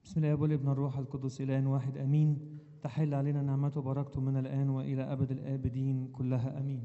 بسم الله والابن الروح القدس إله واحد أمين تحل علينا نعمته وبركته من الآن وإلى أبد الآبدين كلها أمين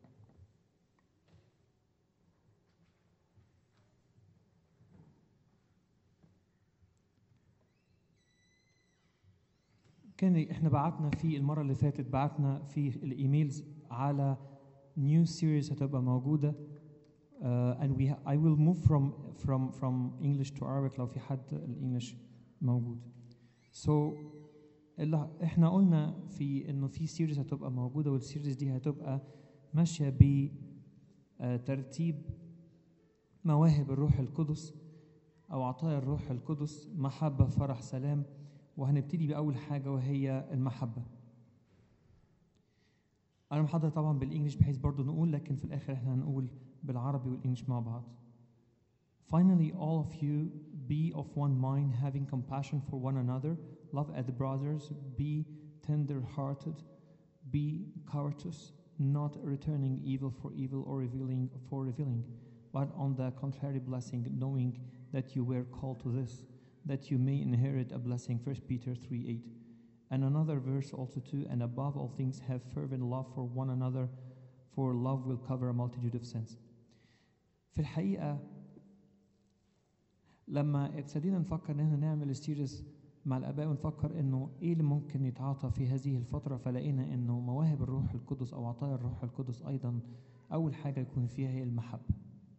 كان احنا بعتنا في المرة اللي فاتت بعتنا في الإيميلز على new series هتبقى موجودة uh, and we ha- I will move from from from English to Arabic لو في حد الإنجليش موجود. So اللي احنا قلنا في انه في سيريز هتبقى موجودة والسيريز دي هتبقى ماشية بترتيب مواهب الروح القدس أو عطايا الروح القدس محبة فرح سلام وهنبتدي بأول حاجة وهي المحبة. أنا محضر طبعا بالإنجليش بحيث برضو نقول لكن في الآخر احنا هنقول بالعربي والإنجليش مع بعض. Finally, all of you be of one mind, having compassion for one another, love as brothers, be tender hearted, be courteous, not returning evil for evil or revealing for revealing, but on the contrary, blessing, knowing that you were called to this, that you may inherit a blessing. 1 Peter 3 8. And another verse also, too, and above all things, have fervent love for one another, for love will cover a multitude of sins. في الحقيقة لما ابتدينا نفكر ان احنا نعمل السيريز مع الاباء ونفكر انه ايه اللي ممكن يتعاطى في هذه الفتره فلقينا انه مواهب الروح القدس او عطايا الروح القدس ايضا اول حاجه يكون فيها هي المحبه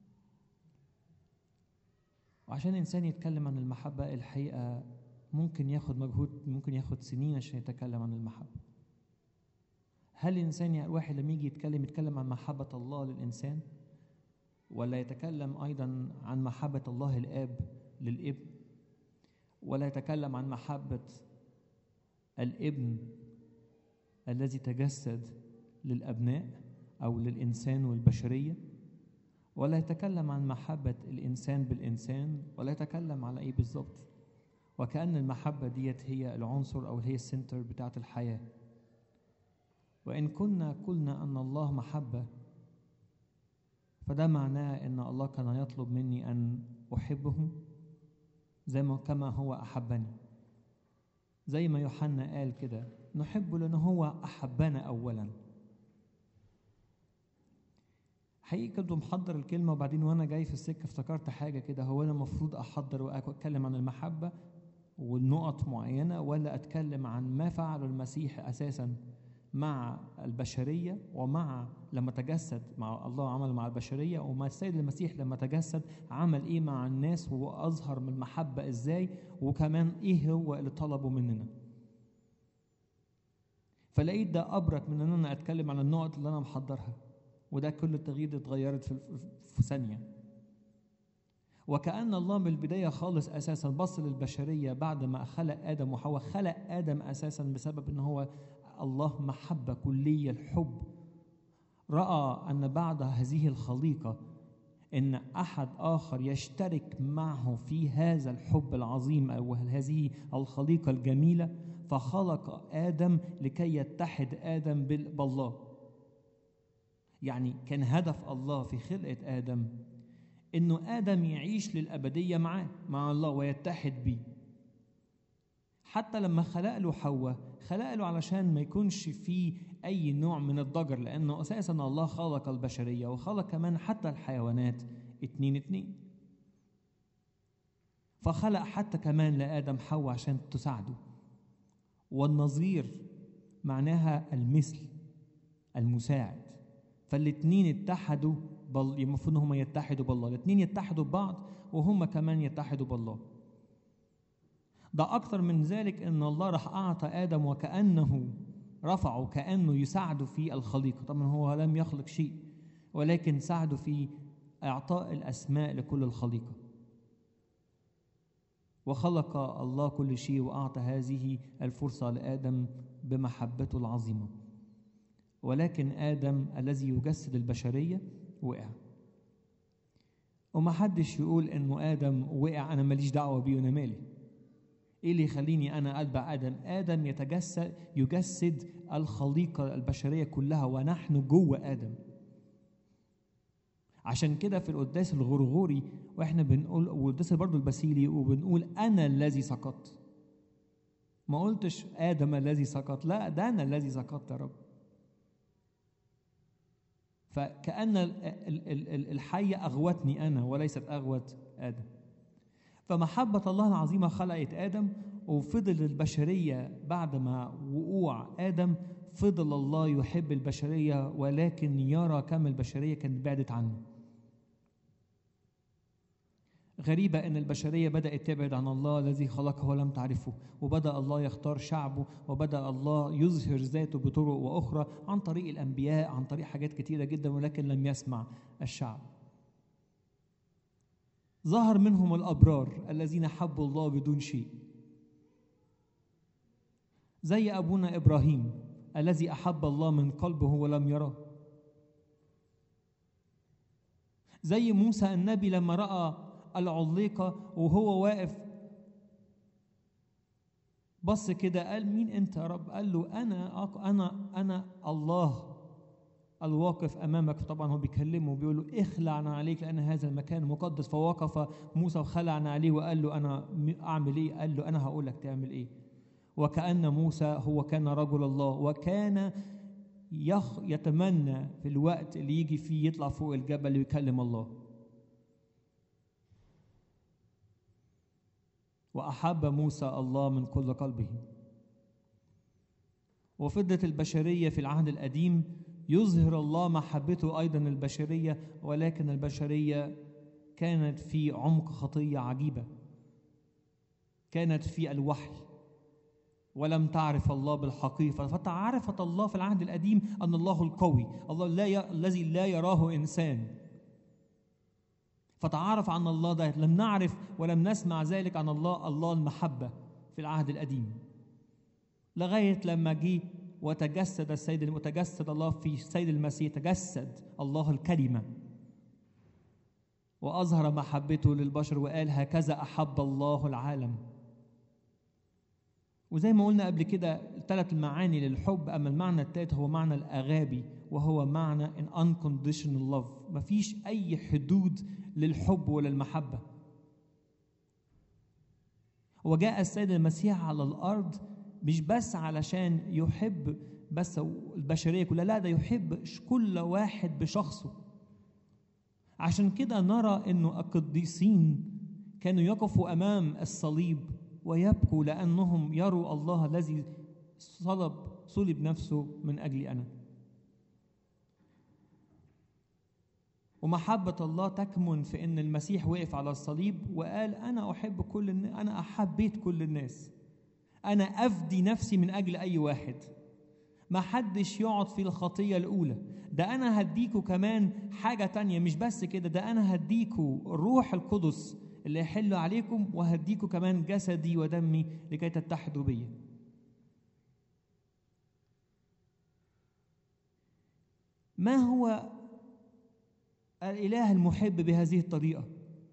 وعشان انسان يتكلم عن المحبه الحقيقه ممكن ياخد مجهود ممكن ياخد سنين عشان يتكلم عن المحبه هل الانسان يعني واحد لما يجي يتكلم يتكلم عن محبه الله للانسان ولا يتكلم ايضا عن محبه الله الاب للابن ولا يتكلم عن محبه الابن الذي تجسد للابناء او للانسان والبشريه ولا يتكلم عن محبه الانسان بالانسان ولا يتكلم على ايه بالظبط وكأن المحبة ديت هي العنصر أو هي السنتر بتاعت الحياة وإن كنا قلنا أن الله محبة فده معناه أن الله كان يطلب مني أن أحبه زي ما كما هو أحبني زي ما يوحنا قال كده نحبه لأنه هو أحبنا أولا حقيقي كنت محضر الكلمة وبعدين وأنا جاي في السكة افتكرت حاجة كده هو أنا المفروض أحضر وأتكلم عن المحبة والنقط معينة ولا أتكلم عن ما فعله المسيح أساسا مع البشرية ومع لما تجسد مع الله عمل مع البشرية وما السيد المسيح لما تجسد عمل إيه مع الناس وأظهر من المحبة إزاي وكمان إيه هو اللي طلبه مننا فلقيت ده أبرك من إن أنا أتكلم عن النقط اللي أنا محضرها وده كل التغيير اللي اتغيرت في, في ثانية وكأن الله من البداية خالص أساسا بص للبشرية بعد ما خلق آدم وحواء خلق آدم أساسا بسبب إن هو الله محبة كلية الحب رأى أن بعد هذه الخليقة إن أحد آخر يشترك معه في هذا الحب العظيم أو هذه الخليقة الجميلة فخلق آدم لكي يتحد آدم بالله يعني كان هدف الله في خلقة آدم إنه آدم يعيش للأبدية معاه مع الله ويتحد بيه حتى لما خلق له حواء خلق له علشان ما يكونش فيه أي نوع من الضجر لأنه أساسا الله خلق البشرية وخلق كمان حتى الحيوانات اتنين اتنين فخلق حتى كمان لآدم حواء عشان تساعده والنظير معناها المثل المساعد فالاتنين اتحدوا بل المفروض ان هم يتحدوا بالله الاتنين يتحدوا ببعض وهم كمان يتحدوا بالله ده اكتر من ذلك ان الله راح اعطى ادم وكانه رفعه كانه يساعده في الخليقه طبعا هو لم يخلق شيء ولكن ساعده في اعطاء الاسماء لكل الخليقه وخلق الله كل شيء واعطى هذه الفرصه لادم بمحبته العظيمه ولكن آدم الذي يجسد البشرية وقع وما حدش يقول انه آدم وقع انا ماليش دعوة بيه وانا مالي ايه اللي يخليني انا اتبع ادم ادم يتجسد يجسد الخليقة البشرية كلها ونحن جوه ادم عشان كده في القداس الغرغوري واحنا بنقول والقداس برضه البسيلي وبنقول انا الذي سقطت ما قلتش ادم الذي سقط لا ده انا الذي سقطت يا رب فكأن ال- ال- ال- ال- الحية أغوتني أنا وليست أغوت آدم فمحبة الله العظيمة خلقت آدم وفضل البشرية بعد ما وقوع آدم فضل الله يحب البشرية ولكن يرى كم البشرية كانت بعدت عنه غريبة أن البشرية بدأت تبعد عن الله الذي خلقه ولم تعرفه وبدأ الله يختار شعبه وبدأ الله يظهر ذاته بطرق وأخرى عن طريق الأنبياء عن طريق حاجات كتيرة جدا ولكن لم يسمع الشعب ظهر منهم الأبرار الذين حبوا الله بدون شيء زي أبونا إبراهيم الذي أحب الله من قلبه ولم يراه زي موسى النبي لما رأى العليقة وهو واقف بص كده قال مين انت يا رب قال له انا أق- انا انا الله الواقف امامك طبعا هو بيكلمه بيقول له اخلعنا عليك لان هذا المكان مقدس فوقف موسى وخلعنا عليه وقال له انا م- اعمل ايه قال له انا هقول لك تعمل ايه وكأن موسى هو كان رجل الله وكان يخ يتمنى في الوقت اللي يجي فيه يطلع فوق الجبل ويكلم الله وأحب موسى الله من كل قلبه وفضلت البشرية في العهد القديم يظهر الله محبته أيضا البشرية ولكن البشرية كانت في عمق خطية عجيبة كانت في الوحي ولم تعرف الله بالحقيقة فتعرفت الله في العهد القديم أن الله القوي الله لا ي... الذي لا يراه إنسان فتعرف عن الله ده لم نعرف ولم نسمع ذلك عن الله الله المحبة في العهد القديم لغاية لما جه وتجسد السيد وتجسد الله في السيد المسيح تجسد الله الكلمة وأظهر محبته للبشر وقال هكذا أحب الله العالم وزي ما قلنا قبل كده ثلاث المعاني للحب أما المعنى الثالث هو معنى الأغابي وهو معنى an unconditional love مفيش أي حدود للحب وللمحبة وجاء السيد المسيح على الأرض مش بس علشان يحب بس البشرية كلها لا ده يحب كل واحد بشخصه عشان كده نرى انه القديسين كانوا يقفوا امام الصليب ويبكوا لانهم يروا الله الذي صلب صلب نفسه من اجلي انا ومحبة الله تكمن في ان المسيح وقف على الصليب وقال انا احب كل الناس انا احبيت كل الناس انا افدي نفسي من اجل اي واحد ما حدش يقعد في الخطية الأولى ده أنا هديكوا كمان حاجة تانية مش بس كده ده أنا هديكوا الروح القدس اللي يحل عليكم وهديكوا كمان جسدي ودمي لكي تتحدوا بي ما هو الإله المحب بهذه الطريقة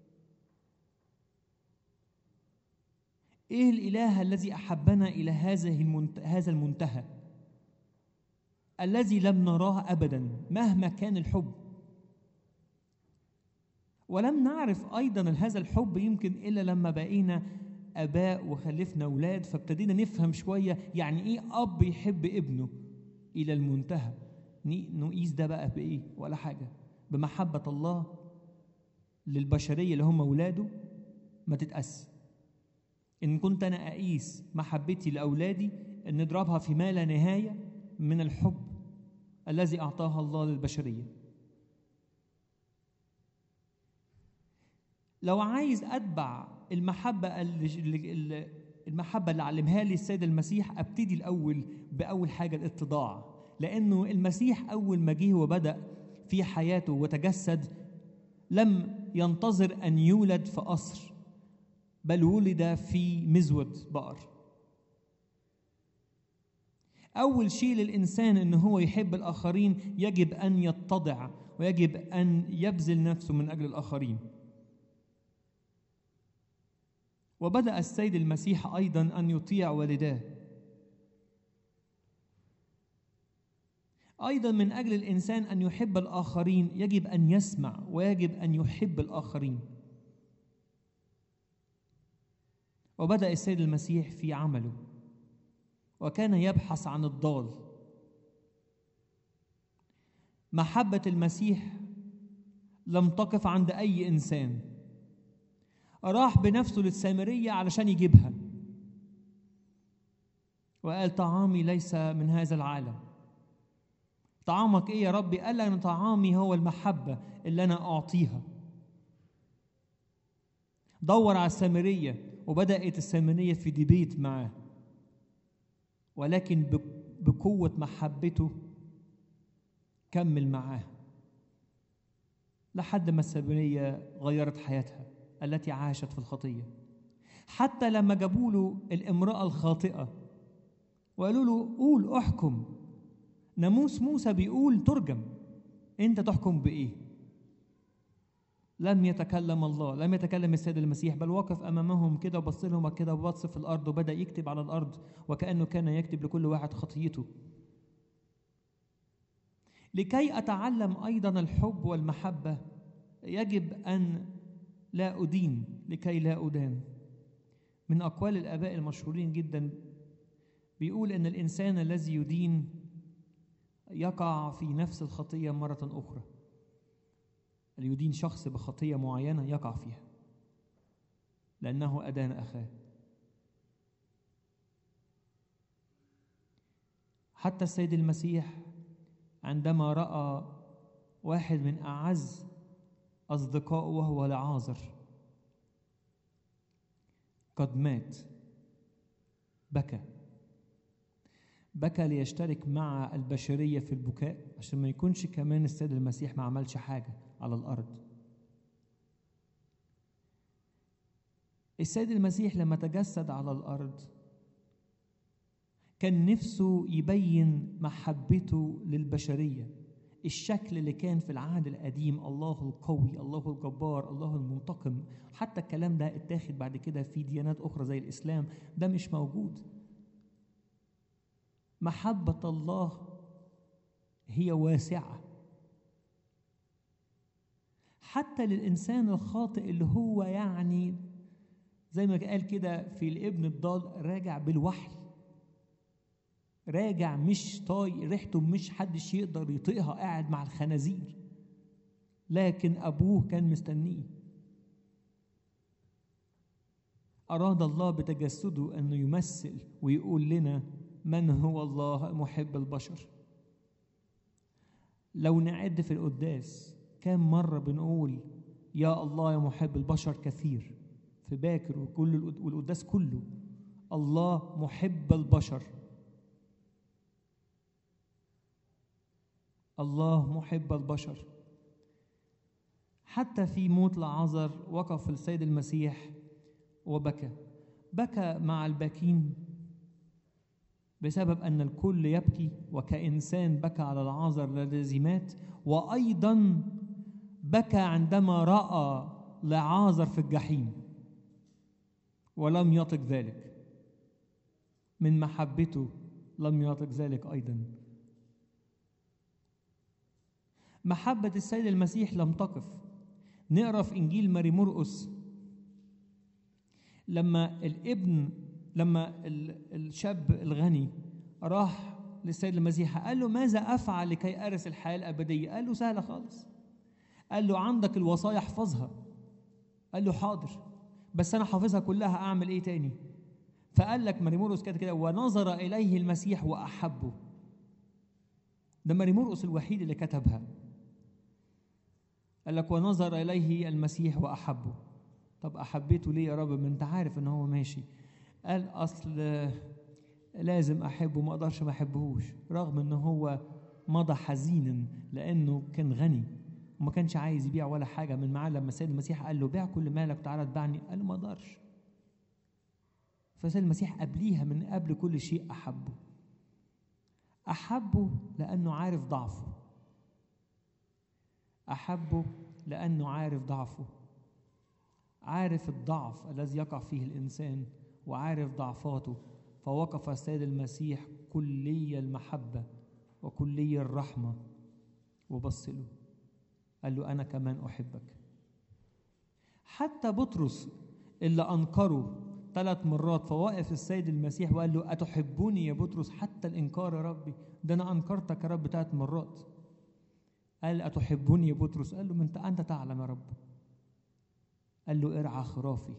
إيه الإله الذي أحبنا إلى هذه المنت... هذا المنتهى الذي لم نراه ابدا مهما كان الحب ولم نعرف ايضا هذا الحب يمكن الا لما بقينا اباء وخلفنا اولاد فابتدينا نفهم شويه يعني ايه اب يحب ابنه الى المنتهى نقيس ده بقى بايه ولا حاجه بمحبه الله للبشريه اللي هم اولاده ما تتقاس ان كنت انا اقيس محبتي لاولادي ان نضربها في ما لا نهايه من الحب الذي اعطاها الله للبشريه لو عايز اتبع المحبه اللي المحبه اللي علمها لي السيد المسيح ابتدي الاول باول حاجه الاتضاع لانه المسيح اول ما جه وبدا في حياته وتجسد لم ينتظر ان يولد في قصر بل ولد في مزود بقر أول شيء للإنسان إن هو يحب الآخرين يجب أن يتضع ويجب أن يبذل نفسه من أجل الآخرين. وبدأ السيد المسيح أيضا أن يطيع والداه. أيضا من أجل الإنسان أن يحب الآخرين يجب أن يسمع ويجب أن يحب الآخرين. وبدأ السيد المسيح في عمله. وكان يبحث عن الضال محبة المسيح لم تقف عند أي إنسان راح بنفسه للسامرية علشان يجيبها وقال طعامي ليس من هذا العالم طعامك ايه يا ربي قال انا طعامي هو المحبه اللي انا اعطيها دور على السامريه وبدات السامريه في ديبيت معاه ولكن بقوه محبته كمل معاه لحد ما السامريه غيرت حياتها التي عاشت في الخطيه حتى لما جابوا له الامراه الخاطئه وقالوا له قول احكم ناموس موسى بيقول ترجم انت تحكم بايه لم يتكلم الله لم يتكلم السيد المسيح بل وقف امامهم كده وبص لهم كده وبص في الارض وبدا يكتب على الارض وكانه كان يكتب لكل واحد خطيته لكي اتعلم ايضا الحب والمحبه يجب ان لا ادين لكي لا ادان من اقوال الاباء المشهورين جدا بيقول ان الانسان الذي يدين يقع في نفس الخطيه مره اخرى اللي يدين شخص بخطيه معينه يقع فيها لانه ادان اخاه حتى السيد المسيح عندما راى واحد من اعز اصدقائه وهو لعازر قد مات بكى بكى ليشترك مع البشرية في البكاء عشان ما يكونش كمان السيد المسيح ما عملش حاجة على الأرض السيد المسيح لما تجسد على الأرض كان نفسه يبين محبته للبشرية الشكل اللي كان في العهد القديم الله القوي الله الجبار الله المنتقم حتى الكلام ده اتاخد بعد كده في ديانات أخرى زي الإسلام ده مش موجود محبة الله هي واسعة حتى للإنسان الخاطئ اللي هو يعني زي ما قال كده في الابن الضال راجع بالوحي راجع مش طاي ريحته مش حدش يقدر يطيقها قاعد مع الخنازير لكن أبوه كان مستنيه أراد الله بتجسده أنه يمثل ويقول لنا من هو الله محب البشر لو نعد في القداس كم مرة بنقول يا الله يا محب البشر كثير في باكر وكل والقداس كله الله محب البشر الله محب البشر حتى في موت لعازر وقف السيد المسيح وبكى بكى مع الباكين بسبب أن الكل يبكي وكإنسان بكى على العازر الذي مات وأيضا بكى عندما رأى لعازر في الجحيم ولم يطق ذلك من محبته لم يطق ذلك أيضا محبة السيد المسيح لم تقف نقرا في إنجيل ماري مرقس لما الابن لما الشاب الغني راح للسيد المسيح قال له ماذا افعل لكي ارث الحياه الابديه؟ قال له سهله خالص. قال له عندك الوصايا احفظها. قال له حاضر بس انا حافظها كلها اعمل ايه تاني؟ فقال لك مريمورس كده كده ونظر اليه المسيح واحبه. ده مريمورس الوحيد اللي كتبها. قال لك ونظر اليه المسيح واحبه. طب احبيته ليه يا رب؟ ما انت عارف ان هو ماشي. قال اصل لازم احبه ما اقدرش ما احبهوش رغم ان هو مضى حزينا لانه كان غني وما كانش عايز يبيع ولا حاجه من معاه لما السيد المسيح قال له بيع كل مالك وتعالى اتبعني قال له ما اقدرش فالسيد المسيح قبليها من قبل كل شيء احبه احبه لانه عارف ضعفه احبه لانه عارف ضعفه عارف الضعف الذي يقع فيه الانسان وعارف ضعفاته فوقف السيد المسيح كلي المحبة وكلي الرحمة وبص له قال له أنا كمان أحبك حتى بطرس اللي أنكره ثلاث مرات فواقف السيد المسيح وقال له أتحبني يا بطرس حتى الإنكار يا ربي ده أنا أنكرتك يا رب ثلاث مرات قال أتحبني يا بطرس قال له من أنت تعلم يا رب قال له ارعى خرافي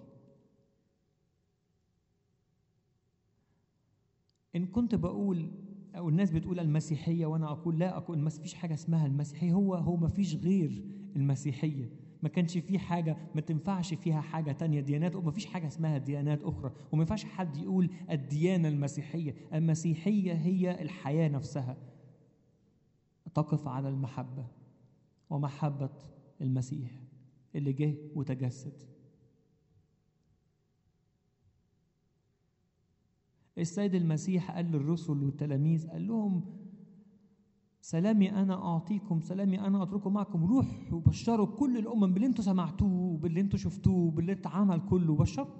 إن كنت بقول أو الناس بتقول المسيحية وأنا أقول لا أقول ما فيش حاجة اسمها المسيحية هو هو ما فيش غير المسيحية ما كانش في حاجة ما تنفعش فيها حاجة تانية ديانات وما فيش حاجة اسمها ديانات أخرى وما ينفعش حد يقول الديانة المسيحية المسيحية هي الحياة نفسها تقف على المحبة ومحبة المسيح اللي جه وتجسد السيد المسيح قال للرسل والتلاميذ قال لهم سلامي انا اعطيكم سلامي انا اتركه معكم روحوا وبشروا كل الامم باللي انتم سمعتوه باللي انتم شفتوه باللي اتعمل كله بشروا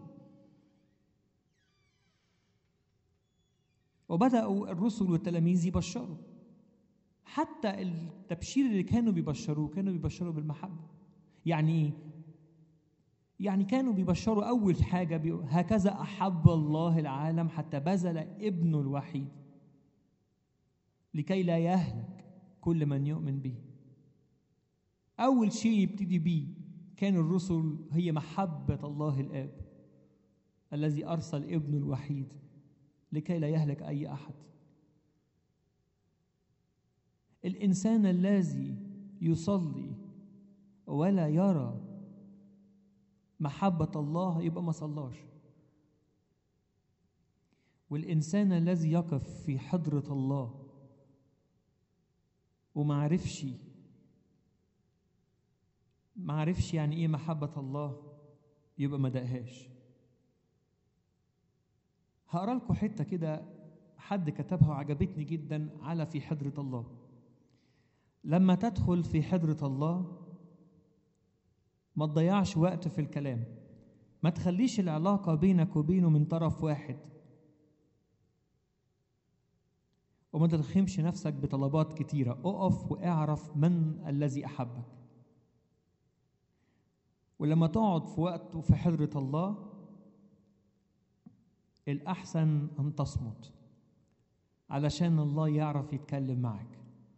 وبداوا الرسل والتلاميذ يبشروا حتى التبشير اللي كانوا بيبشروه كانوا بيبشروا بالمحبه يعني ايه يعني كانوا بيبشروا اول حاجه بي... هكذا احب الله العالم حتى بذل ابنه الوحيد لكي لا يهلك كل من يؤمن به اول شيء يبتدي بيه كان الرسل هي محبه الله الاب الذي ارسل ابنه الوحيد لكي لا يهلك اي احد الانسان الذي يصلي ولا يرى محبة الله يبقى ما صلاش والإنسان الذي يقف في حضرة الله وما عرفش ما عرفش يعني ايه محبة الله يبقى ما دقهاش هقرا لكم حتة كده حد كتبها وعجبتني جدا على في حضرة الله لما تدخل في حضرة الله ما تضيعش وقت في الكلام ما تخليش العلاقة بينك وبينه من طرف واحد وما تلخمش نفسك بطلبات كتيرة اقف واعرف من الذي أحبك ولما تقعد في وقت وفي حضرة الله الأحسن أن تصمت علشان الله يعرف يتكلم معك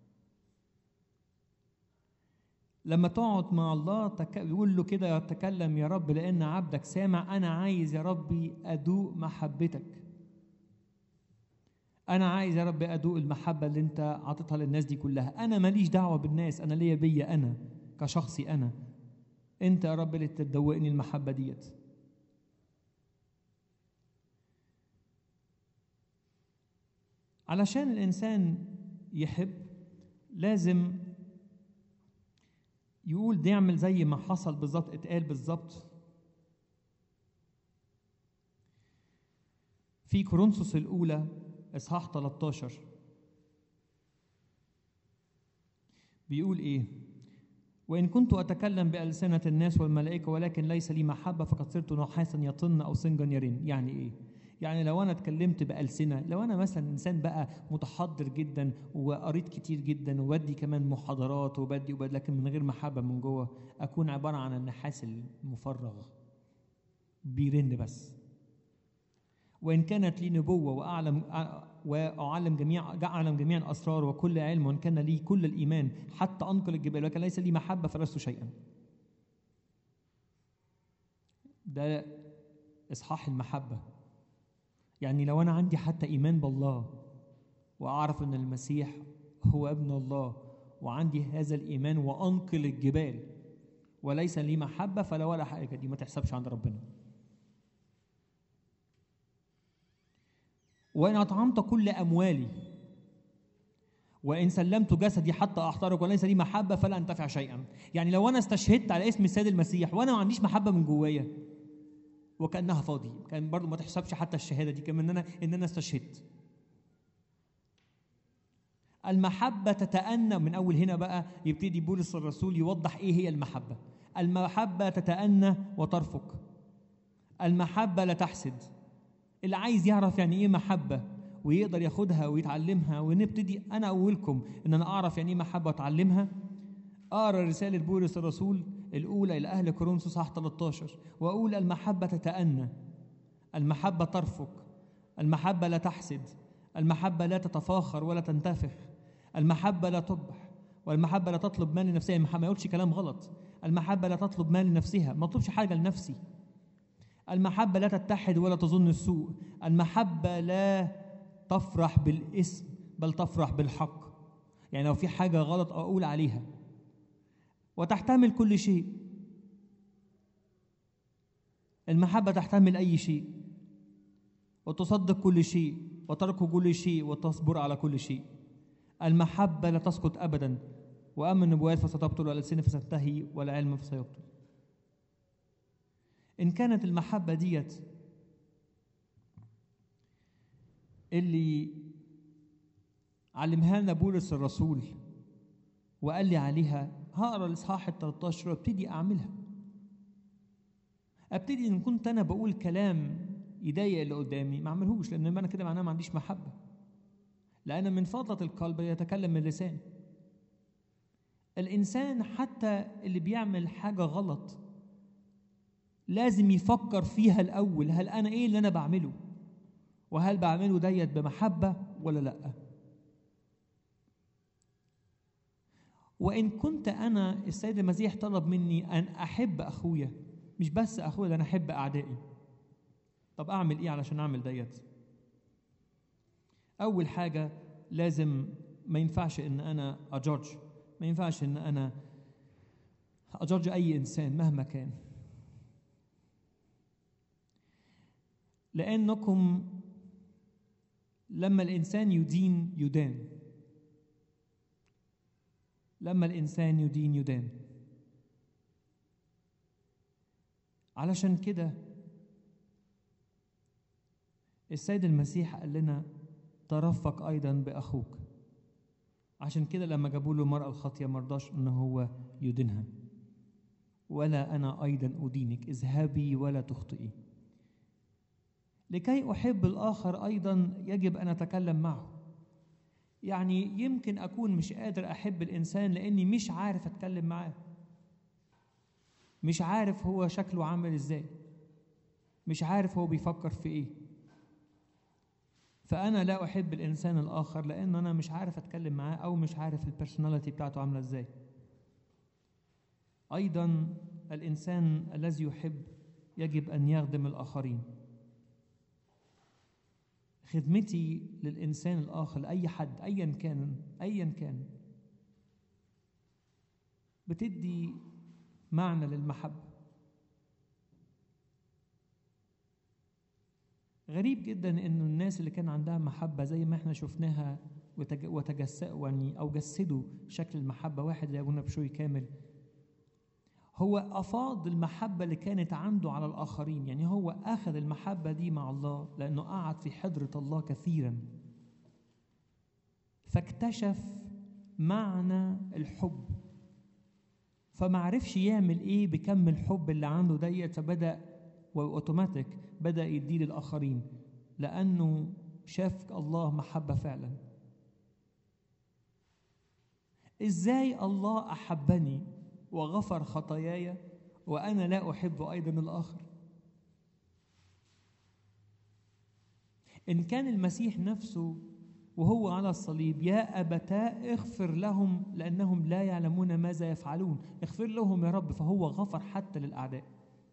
لما تقعد مع الله تك... يقول له كده تكلم يا رب لأن عبدك سامع أنا عايز يا ربي أدوق محبتك أنا عايز يا رب أدوق المحبة اللي أنت عاطتها للناس دي كلها أنا ماليش دعوة بالناس أنا ليا بيا أنا كشخصي أنا أنت يا رب اللي تدوقني المحبة ديت علشان الإنسان يحب لازم يقول ده يعمل زي ما حصل بالظبط اتقال بالظبط في كورنثوس الأولى إصحاح 13 بيقول إيه؟ وإن كنت أتكلم بألسنة الناس والملائكة ولكن ليس لي محبة فقد صرت نحاسا يطن أو سنجا يرن يعني إيه؟ يعني لو أنا اتكلمت بألسنة لو أنا مثلا إنسان بقى متحضر جدا وقريت كتير جدا وبدي كمان محاضرات وبدي وبدي لكن من غير محبة من جوه أكون عبارة عن النحاس المفرغ بيرن بس وإن كانت لي نبوة وأعلم وأعلم جميع أعلم جميع الأسرار وكل علم وإن كان لي كل الإيمان حتى أنقل الجبال ولكن ليس لي محبة فلست شيئا. ده إصحاح المحبة. يعني لو أنا عندي حتى إيمان بالله وأعرف أن المسيح هو ابن الله وعندي هذا الإيمان وأنقل الجبال وليس لي محبة فلا ولا حاجة دي ما تحسبش عند ربنا. وإن أطعمت كل أموالي وإن سلمت جسدي حتى أحترق وليس لي محبة فلا أنتفع شيئا يعني لو أنا استشهدت على اسم السيد المسيح وأنا ما عنديش محبة من جوايا وكأنها فاضي كان برضو ما تحسبش حتى الشهادة دي كمان إن أنا إن أنا استشهدت المحبة تتأنى من أول هنا بقى يبتدي بولس الرسول يوضح إيه هي المحبة المحبة تتأنى وترفق المحبة لا تحسد اللي عايز يعرف يعني ايه محبه ويقدر ياخدها ويتعلمها ونبتدي انا اولكم ان انا اعرف يعني ايه محبه واتعلمها اقرا رساله بولس الرسول الاولى الى اهل كورنثوس صح 13 واقول المحبه تتأنى المحبة ترفق المحبة لا تحسد المحبة لا تتفاخر ولا تنتفخ المحبة لا تقبح والمحبة لا تطلب مال لنفسها المحبة ما يقولش كلام غلط المحبة لا تطلب مال لنفسها ما تطلبش حاجة لنفسي المحبة لا تتحد ولا تظن السوء المحبة لا تفرح بالاسم بل تفرح بالحق يعني لو في حاجة غلط أقول عليها وتحتمل كل شيء المحبة تحتمل أي شيء وتصدق كل شيء وترك كل شيء وتصبر على كل شيء المحبة لا تسقط أبدا وأما النبوات فستبطل والألسنة فستنتهي والعلم فسيبطل إن كانت المحبة ديت اللي علمها لنا بولس الرسول وقال لي عليها هقرا الاصحاح ال 13 وابتدي اعملها ابتدي ان كنت انا بقول كلام يضايق اللي قدامي ما اعملهوش لان انا كده معناه ما عنديش محبه لان من فضله القلب يتكلم اللسان الانسان حتى اللي بيعمل حاجه غلط لازم يفكر فيها الاول هل انا ايه اللي انا بعمله وهل بعمله ديت بمحبه ولا لا وان كنت انا السيد المسيح طلب مني ان احب اخويا مش بس اخويا ده انا احب اعدائي طب اعمل ايه علشان اعمل ديت اول حاجه لازم ما ينفعش ان انا اجورج ما ينفعش ان انا اجورج اي انسان مهما كان لانكم لما الانسان يدين يدان لما الانسان يدين يدان علشان كده السيد المسيح قال لنا ترفق ايضا باخوك عشان كده لما جابوا له المراه الخاطيه ما رضاش ان هو يدينها ولا انا ايضا ادينك اذهبي ولا تخطئي لكي احب الاخر ايضا يجب ان اتكلم معه يعني يمكن اكون مش قادر احب الانسان لاني مش عارف اتكلم معاه مش عارف هو شكله عامل ازاي مش عارف هو بيفكر في ايه فانا لا احب الانسان الاخر لان انا مش عارف اتكلم معاه او مش عارف البرسوناليتي بتاعته عامله ازاي ايضا الانسان الذي يحب يجب ان يخدم الاخرين خدمتي للإنسان الآخر لأي حد أيا كان أيا كان بتدي معنى للمحبة غريب جدا إنه الناس اللي كان عندها محبة زي ما احنا شفناها وتجسأوا يعني أو جسدوا شكل المحبة واحد زي أبونا بشوي كامل هو أفاض المحبة اللي كانت عنده على الآخرين يعني هو أخذ المحبة دي مع الله لأنه قعد في حضرة الله كثيرا فاكتشف معنى الحب فما عرفش يعمل ايه بكم الحب اللي عنده ديت فبدا واوتوماتيك بدا يديه للاخرين لانه شاف الله محبه فعلا ازاي الله احبني وغفر خطاياي وانا لا احب ايضا الاخر ان كان المسيح نفسه وهو على الصليب يا ابتاء اغفر لهم لانهم لا يعلمون ماذا يفعلون اغفر لهم يا رب فهو غفر حتى للاعداء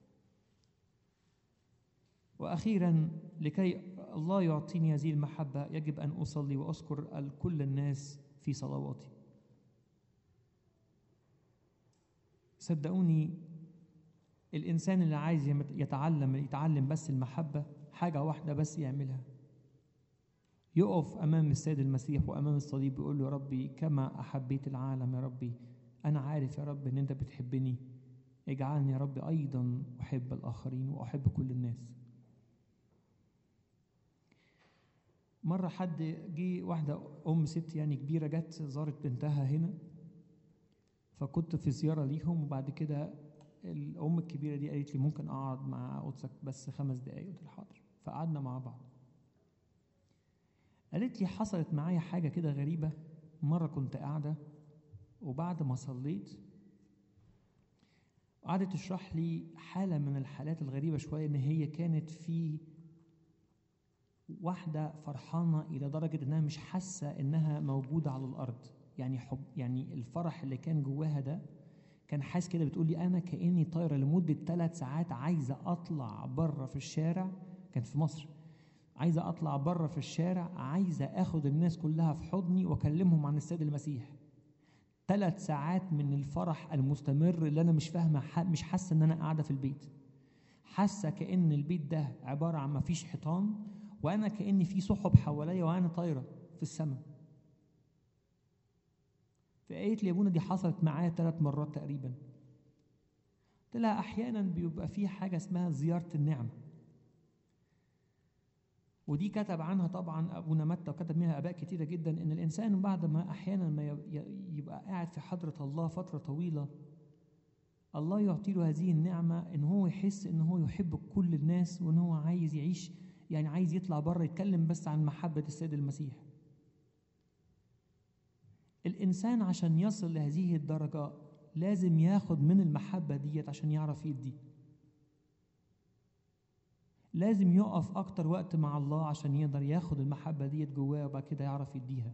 واخيرا لكي الله يعطيني هذه المحبه يجب ان اصلي واذكر كل الناس في صلواتي صدقوني الإنسان اللي عايز يتعلم يتعلم بس المحبة حاجة واحدة بس يعملها يقف أمام السيد المسيح وأمام الصليب يقول له يا ربي كما أحبيت العالم يا ربي أنا عارف يا رب إن أنت بتحبني اجعلني يا رب أيضا أحب الآخرين وأحب كل الناس مرة حد جه واحدة أم ست يعني كبيرة جت زارت بنتها هنا فكنت في زيارة ليهم وبعد كده الأم الكبيرة دي قالت لي ممكن أقعد مع قدسك بس خمس دقايق قلت لها حاضر فقعدنا مع بعض قالت لي حصلت معايا حاجة كده غريبة مرة كنت قاعدة وبعد ما صليت قعدت تشرح لي حالة من الحالات الغريبة شوية إن هي كانت في واحدة فرحانة إلى درجة إنها مش حاسة إنها موجودة على الأرض يعني حب يعني الفرح اللي كان جواها ده كان حاسس كده بتقول لي أنا كأني طايرة لمدة ثلاث ساعات عايزة أطلع بره في الشارع كان في مصر عايزة أطلع بره في الشارع عايزة أخد الناس كلها في حضني وأكلمهم عن السيد المسيح ثلاث ساعات من الفرح المستمر اللي أنا مش فاهمة مش حاسة إن أنا قاعدة في البيت حاسة كأن البيت ده عبارة عن ما فيش حيطان وأنا كأني في سحب حواليا وأنا طايرة في السماء فقالت لي يا ابونا دي حصلت معايا ثلاث مرات تقريبا قلت لها أحيانا بيبقى في حاجة اسمها زيارة النعمة ودي كتب عنها طبعا ابونا متى وكتب منها اباء كتيره جدا ان الانسان بعد ما احيانا ما يبقى قاعد في حضره الله فتره طويله الله يعطي له هذه النعمه ان هو يحس ان هو يحب كل الناس وان هو عايز يعيش يعني عايز يطلع بره يتكلم بس عن محبه السيد المسيح الانسان عشان يصل لهذه الدرجه لازم ياخد من المحبه ديت عشان يعرف يدي لازم يقف أكتر وقت مع الله عشان يقدر ياخد المحبة ديت جواه وبعد كده يعرف يديها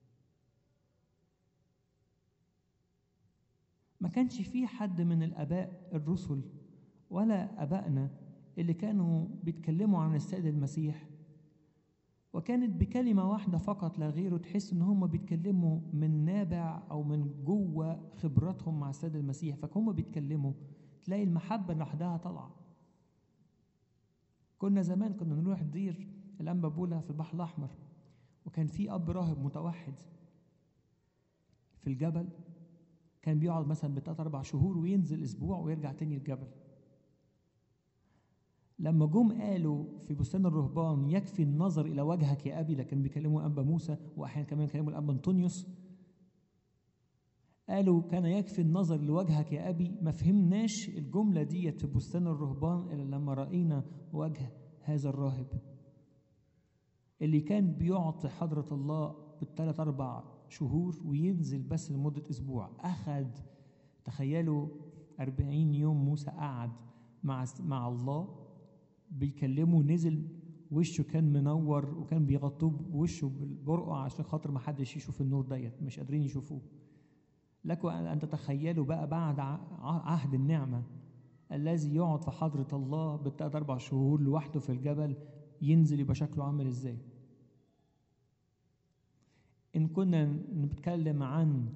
ما كانش في حد من الآباء الرسل ولا آبائنا اللي كانوا بيتكلموا عن السيد المسيح وكانت بكلمة واحدة فقط لا غيره تحس إن هم بيتكلموا من نابع أو من جوه خبراتهم مع السيد المسيح فهم بيتكلموا تلاقي المحبة لوحدها طالعة كنا زمان كنا نروح دير الأنبا بولا في البحر الأحمر وكان في أب راهب متوحد في الجبل كان بيقعد مثلا بتلات أربع شهور وينزل أسبوع ويرجع تاني الجبل لما جم قالوا في بستان الرهبان يكفي النظر إلى وجهك يا أبي ده كانوا بيكلموا أنبا موسى وأحيانا كمان كلموا الأنبا أنطونيوس قالوا كان يكفي النظر لوجهك يا أبي ما فهمناش الجملة ديت في بستان الرهبان إلا لما رأينا وجه هذا الراهب اللي كان بيقعد في حضرة الله بالثلاث أربع شهور وينزل بس لمدة أسبوع أخذ تخيلوا أربعين يوم موسى قعد مع مع الله بيكلمه نزل وشه كان منور وكان بيغطوه بوشه بالبرقع عشان خاطر ما حدش يشوف النور ديت مش قادرين يشوفوه لكم أن تتخيلوا بقى بعد عهد النعمة الذي يقعد في حضرة الله بالتلات أربع شهور لوحده في الجبل ينزل يبقى شكله عامل إزاي إن كنا نتكلم عن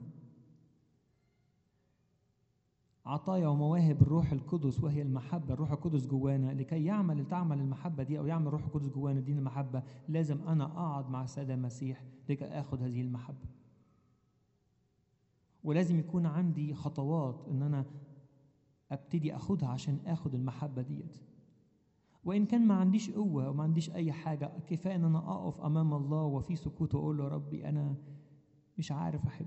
عطايا ومواهب الروح القدس وهي المحبة الروح القدس جوانا لكي يعمل تعمل المحبة دي أو يعمل الروح القدس جوانا دين المحبة لازم أنا أقعد مع السيد المسيح لكي آخد هذه المحبة ولازم يكون عندي خطوات ان انا ابتدي اخدها عشان اخد المحبه ديت وان كان ما عنديش قوه وما عنديش اي حاجه كفايه ان انا اقف امام الله وفي سكوت واقول له ربي انا مش عارف احب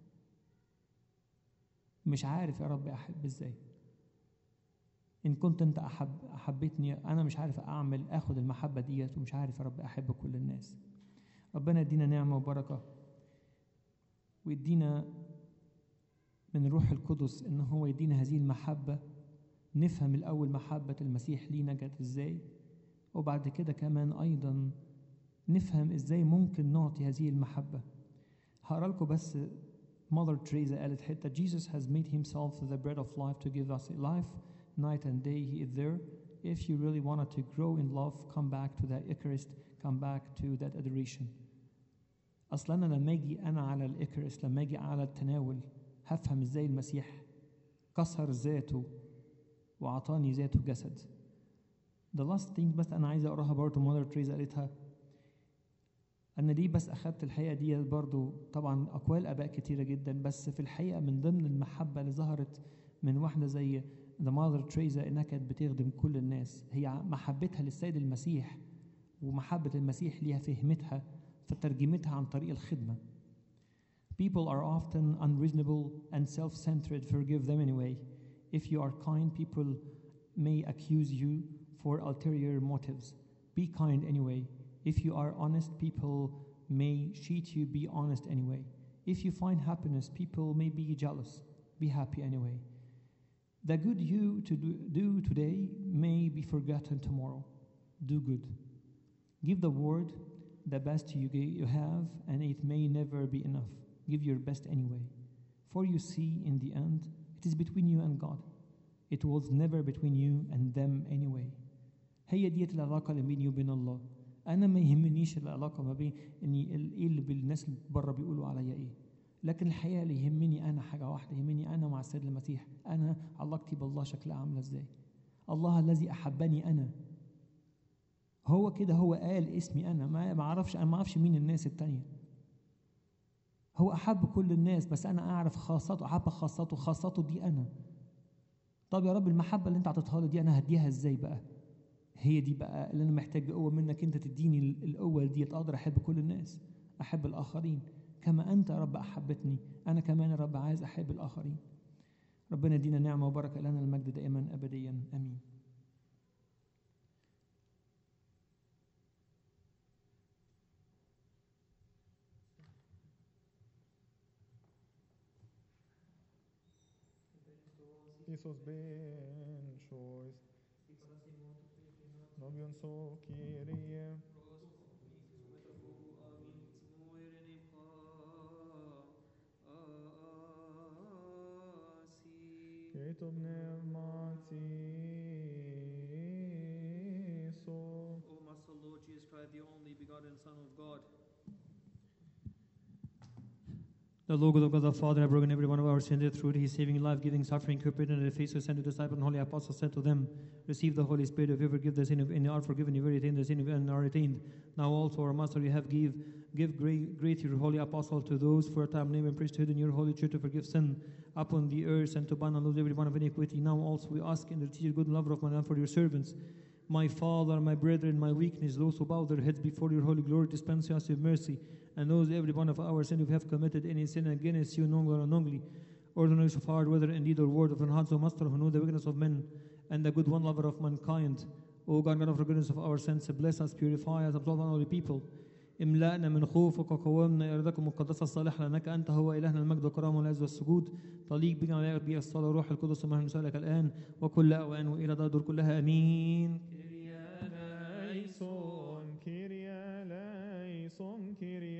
مش عارف يا رب احب ازاي ان كنت انت احب احبتني انا مش عارف اعمل اخد المحبه ديت ومش عارف يا رب احب كل الناس ربنا يدينا نعمه وبركه ويدينا من الروح القدس ان هو يدينا هذه المحبه نفهم الاول محبه المسيح لينا جت ازاي وبعد كده كمان ايضا نفهم ازاي ممكن نعطي هذه المحبه هقرا لكم بس Mother Teresa قالت حته Jesus has made himself the bread of life to give us life night and day he is there if you really wanted to grow in love come back to that Eucharist come back to that adoration اصلا انا لما اجي انا على الإكريست لما اجي على التناول هفهم ازاي المسيح كسر ذاته وعطاني ذاته جسد The last thing بس أنا عايز أقراها برضه مادر تريزا قالتها أنا ليه بس أخدت الحقيقة دي برضه طبعا أقوال آباء كتيرة جدا بس في الحقيقة من ضمن المحبة اللي ظهرت من واحدة زي ذا مادر تريزا إنها كانت بتخدم كل الناس هي محبتها للسيد المسيح ومحبة المسيح ليها فهمتها فترجمتها عن طريق الخدمة People are often unreasonable and self centered. Forgive them anyway. If you are kind, people may accuse you for ulterior motives. Be kind anyway. If you are honest, people may cheat you. Be honest anyway. If you find happiness, people may be jealous. Be happy anyway. The good you to do, do today may be forgotten tomorrow. Do good. Give the word the best you, ga- you have, and it may never be enough. Give your best anyway. For you see, in the end, it is between you and God. It was never between you and them anyway. هي ديت العلاقة اللي بيني وبين الله. أنا ما يهمنيش العلاقة ما بين إني ال- إيه اللي بالناس اللي بره بيقولوا عليا إيه. لكن الحقيقة اللي يهمني أنا حاجة واحدة يهمني أنا مع السيد المسيح. أنا علاقتي بالله شكلها عاملة إزاي. الله الذي أحبني أنا هو كده هو قال اسمي انا ما ما اعرفش انا ما اعرفش مين الناس التانية هو احب كل الناس بس انا اعرف خاصته احب خاصته خاصته دي انا طب يا رب المحبه اللي انت عطيتها لي دي انا هديها ازاي بقى هي دي بقى اللي انا محتاج قوه منك انت تديني ال- القوه دي اقدر احب كل الناس احب الاخرين كما انت يا رب احبتني انا كمان يا رب عايز احب الاخرين ربنا يدينا نعمه وبركه لنا المجد دائما ابديا امين Iisus ben choice. Nobion so Kyrie. Keto pneumati so. O merciful Lord Jesus Christ, the only begotten Son of God. The Lord of God the Father have broken every one of our sins through his saving, life giving, suffering, cooperating, and the face of sent to the disciples and holy apostles said to them, Receive the Holy Spirit, if you forgive the sin of any are forgiven, if you retain the sin of any are retained. Now also, our Master, you have give give great, great your holy apostle to those for a time name and priesthood in your holy church to forgive sin upon the earth and to bind and lose every one of iniquity. Now also we ask in the teacher, good and lover of my God for your servants. My Father, my brethren, my weakness, those who bow their heads before your holy glory, dispense us with mercy, and those every one of our sin, if we have committed any sin against you, knowingly or unknowingly, or the knowledge of heart, whether in deed or word, of an heart, so Master, who know the weakness of men, and the good one lover of mankind. O God, God of forgiveness of our sins, bless us, purify us, absolve all the people. املأنا من خوفك وقوامنا إرادتك المقدسة الصالحة لأنك أنت هو إلهنا المجد والكرامة والعز والسجود طليق بنا ولا بي الصلاة والروح القدس وما نسألك الآن وكل أوان وإلى دار كلها آمين Eleison, Kyrie eleison, Kyrie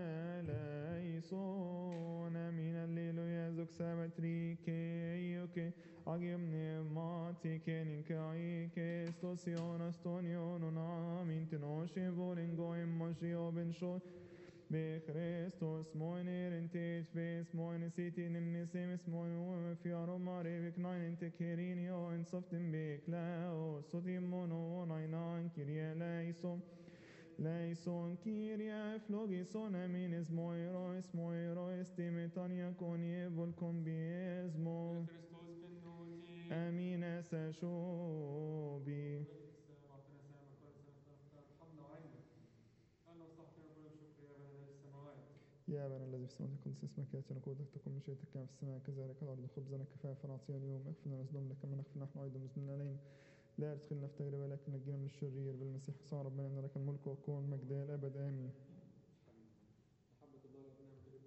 eleison. Amin, alleluia, zog sabatrike, ioke, agium pneumatike, ninkaike, stosion, astonion, amin, tenoshe, volen goim, moshio, ben shoi, Be Christus moiner in tet ves moiner city nimni semis moiner fiaro mare vik nine in tekerinio and soften be clao soti mono nine kirie leison leison kirie flogison aminis moirois moirois timetania conie volcom biesmo amina sashobi يا أبانا الذي في السماوات القدس اسمك يأتي نقودك تكون مشيئتك كما في السماء كذلك على الأرض خبزنا كفاية فنعطينا اليوم اغفر لنا ذنوبنا كما نغفر نحن أيضا مذنبين علينا لا تدخلنا في تجربة لكن نجينا من الشرير بالمسيح صار ربنا إن لك الملك والقوة والمجد إلى الأبد آمين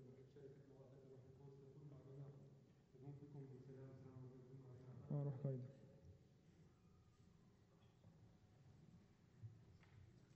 آه روح قيد